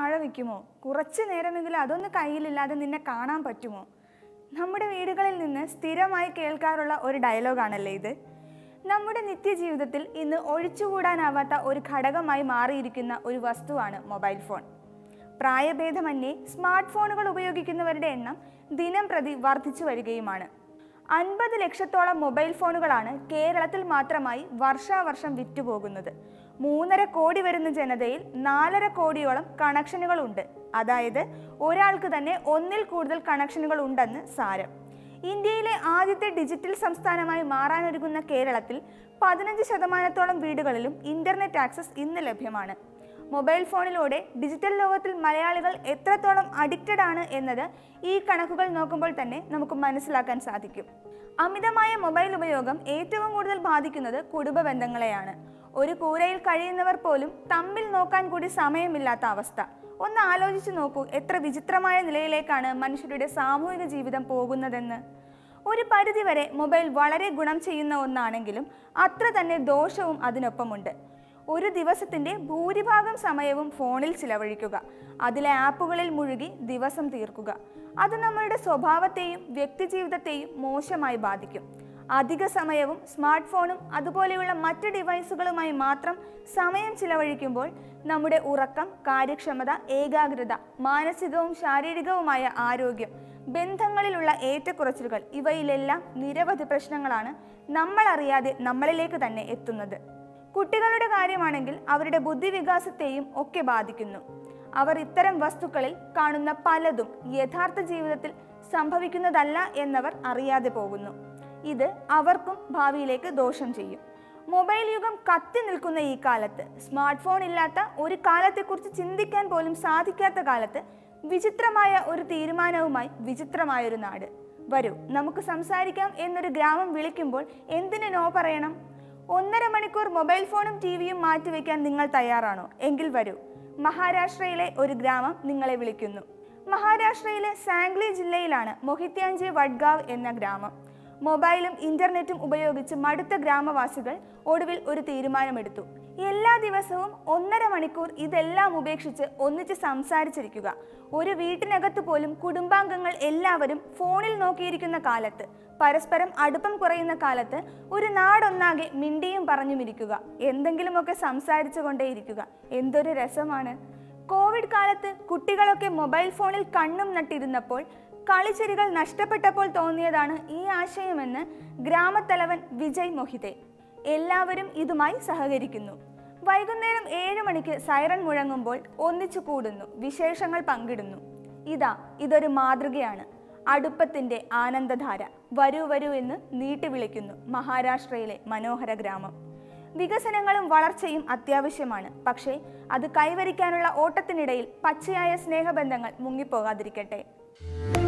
താഴെ വെക്കുമോ കുറച്ചു നേരമെങ്കിലും അതൊന്ന് കയ്യിലില്ലാതെ നിന്നെ കാണാൻ പറ്റുമോ നമ്മുടെ വീടുകളിൽ നിന്ന് സ്ഥിരമായി കേൾക്കാറുള്ള ഒരു ഡയലോഗാണല്ലേ ഇത് നമ്മുടെ നിത്യജീവിതത്തിൽ ഇന്ന് ഒഴിച്ചുകൂടാനാവാത്ത ഒരു ഘടകമായി മാറിയിരിക്കുന്ന ഒരു വസ്തുവാണ് മൊബൈൽ ഫോൺ പ്രായഭേദമന്യേ സ്മാർട്ട് ഫോണുകൾ ഉപയോഗിക്കുന്നവരുടെ എണ്ണം ദിനം പ്രതി വർദ്ധിച്ചു വരികയുമാണ് അൻപത് ലക്ഷത്തോളം മൊബൈൽ ഫോണുകളാണ് കേരളത്തിൽ മാത്രമായി വർഷാവർഷം വിറ്റുപോകുന്നത് മൂന്നര കോടി വരുന്ന ജനതയിൽ നാലര കോടിയോളം കണക്ഷനുകളുണ്ട് അതായത് ഒരാൾക്ക് തന്നെ ഒന്നിൽ കൂടുതൽ കണക്ഷനുകൾ ഉണ്ടെന്ന് സാരം ഇന്ത്യയിലെ ആദ്യത്തെ ഡിജിറ്റൽ സംസ്ഥാനമായി മാറാനൊരുങ്ങുന്ന കേരളത്തിൽ പതിനഞ്ച് ശതമാനത്തോളം വീടുകളിലും ഇന്റർനെറ്റ് ആക്സസ് ഇന്ന് ലഭ്യമാണ് മൊബൈൽ ഫോണിലൂടെ ഡിജിറ്റൽ ലോകത്തിൽ മലയാളികൾ എത്രത്തോളം അഡിക്റ്റഡ് ആണ് എന്നത് ഈ കണക്കുകൾ നോക്കുമ്പോൾ തന്നെ നമുക്ക് മനസ്സിലാക്കാൻ സാധിക്കും അമിതമായ മൊബൈൽ ഉപയോഗം ഏറ്റവും കൂടുതൽ ബാധിക്കുന്നത് കുടുംബ ബന്ധങ്ങളെയാണ് ഒരു കൂരയിൽ കഴിയുന്നവർ പോലും തമ്മിൽ നോക്കാൻ കൂടി സമയമില്ലാത്ത അവസ്ഥ ഒന്ന് ആലോചിച്ചു നോക്കൂ എത്ര വിചിത്രമായ നിലയിലേക്കാണ് മനുഷ്യരുടെ സാമൂഹിക ജീവിതം പോകുന്നതെന്ന് ഒരു പരിധിവരെ മൊബൈൽ വളരെ ഗുണം ചെയ്യുന്ന ഒന്നാണെങ്കിലും അത്ര തന്നെ ദോഷവും അതിനൊപ്പമുണ്ട് ഒരു ദിവസത്തിന്റെ ഭൂരിഭാഗം സമയവും ഫോണിൽ ചിലവഴിക്കുക അതിലെ ആപ്പുകളിൽ മുഴുകി ദിവസം തീർക്കുക അത് നമ്മളുടെ സ്വഭാവത്തെയും വ്യക്തിജീവിതത്തെയും മോശമായി ബാധിക്കും അധിക സമയവും സ്മാർട്ട് ഫോണും അതുപോലെയുള്ള മറ്റ് ഡിവൈസുകളുമായി മാത്രം സമയം ചിലവഴിക്കുമ്പോൾ നമ്മുടെ ഉറക്കം കാര്യക്ഷമത ഏകാഗ്രത മാനസികവും ശാരീരികവുമായ ആരോഗ്യം ബന്ധങ്ങളിലുള്ള ഏറ്റക്കുറച്ചിലുകൾ ഇവയിലെല്ലാം നിരവധി പ്രശ്നങ്ങളാണ് നമ്മൾ അറിയാതെ നമ്മളിലേക്ക് തന്നെ എത്തുന്നത് കുട്ടികളുടെ കാര്യമാണെങ്കിൽ അവരുടെ ബുദ്ധിവികാസത്തെയും ഒക്കെ ബാധിക്കുന്നു അവർ ഇത്തരം വസ്തുക്കളിൽ കാണുന്ന പലതും യഥാർത്ഥ ജീവിതത്തിൽ സംഭവിക്കുന്നതല്ല എന്നവർ അറിയാതെ പോകുന്നു ഇത് അവർക്കും ഭാവിയിലേക്ക് ദോഷം ചെയ്യും മൊബൈൽ യുഗം കത്തി നിൽക്കുന്ന ഈ കാലത്ത് സ്മാർട്ട് ഫോൺ ഇല്ലാത്ത ഒരു കാലത്തെക്കുറിച്ച് ചിന്തിക്കാൻ പോലും സാധിക്കാത്ത കാലത്ത് വിചിത്രമായ ഒരു തീരുമാനവുമായി വിചിത്രമായൊരു നാട് വരൂ നമുക്ക് സംസാരിക്കാം എന്നൊരു ഗ്രാമം വിളിക്കുമ്പോൾ എന്തിനു നോ പറയണം ഒന്നര മണിക്കൂർ മൊബൈൽ ഫോണും ടി വിയും മാറ്റിവെക്കാൻ നിങ്ങൾ തയ്യാറാണോ എങ്കിൽ വരൂ മഹാരാഷ്ട്രയിലെ ഒരു ഗ്രാമം നിങ്ങളെ വിളിക്കുന്നു മഹാരാഷ്ട്രയിലെ സാംഗ്ലി ജില്ലയിലാണ് മൊഹിത്യാഞ്ചി വഡ്ഗാവ് എന്ന ഗ്രാമം മൊബൈലും ഇന്റർനെറ്റും ഉപയോഗിച്ച് മടുത്ത ഗ്രാമവാസികൾ ഒടുവിൽ ഒരു തീരുമാനമെടുത്തു എല്ലാ ദിവസവും ഒന്നര മണിക്കൂർ ഇതെല്ലാം ഉപേക്ഷിച്ച് ഒന്നിച്ച് സംസാരിച്ചിരിക്കുക ഒരു വീട്ടിനകത്ത് പോലും കുടുംബാംഗങ്ങൾ എല്ലാവരും ഫോണിൽ നോക്കിയിരിക്കുന്ന കാലത്ത് പരസ്പരം അടുപ്പം കുറയുന്ന കാലത്ത് ഒരു നാടൊന്നാകെ മിണ്ടിയും പറഞ്ഞുമിരിക്കുക എന്തെങ്കിലുമൊക്കെ സംസാരിച്ചു കൊണ്ടേയിരിക്കുക എന്തൊരു രസമാണ് കോവിഡ് കാലത്ത് കുട്ടികളൊക്കെ മൊബൈൽ ഫോണിൽ കണ്ണും നട്ടിരുന്നപ്പോൾ കളിച്ചിരികൾ നഷ്ടപ്പെട്ടപ്പോൾ തോന്നിയതാണ് ഈ ആശയമെന്ന് ഗ്രാമത്തലവൻ വിജയ് മൊഹിതെ എല്ലാവരും ഇതുമായി സഹകരിക്കുന്നു വൈകുന്നേരം ഏഴ് മണിക്ക് സൈറൺ മുഴങ്ങുമ്പോൾ ഒന്നിച്ചു കൂടുന്നു വിശേഷങ്ങൾ പങ്കിടുന്നു ഇതാ ഇതൊരു മാതൃകയാണ് അടുപ്പത്തിന്റെ ആനന്ദധാര വരൂ വരൂ എന്ന് നീട്ടി വിളിക്കുന്നു മഹാരാഷ്ട്രയിലെ മനോഹര ഗ്രാമം വികസനങ്ങളും വളർച്ചയും അത്യാവശ്യമാണ് പക്ഷേ അത് കൈവരിക്കാനുള്ള ഓട്ടത്തിനിടയിൽ പച്ചയായ സ്നേഹബന്ധങ്ങൾ മുങ്ങിപ്പോകാതിരിക്കട്ടെ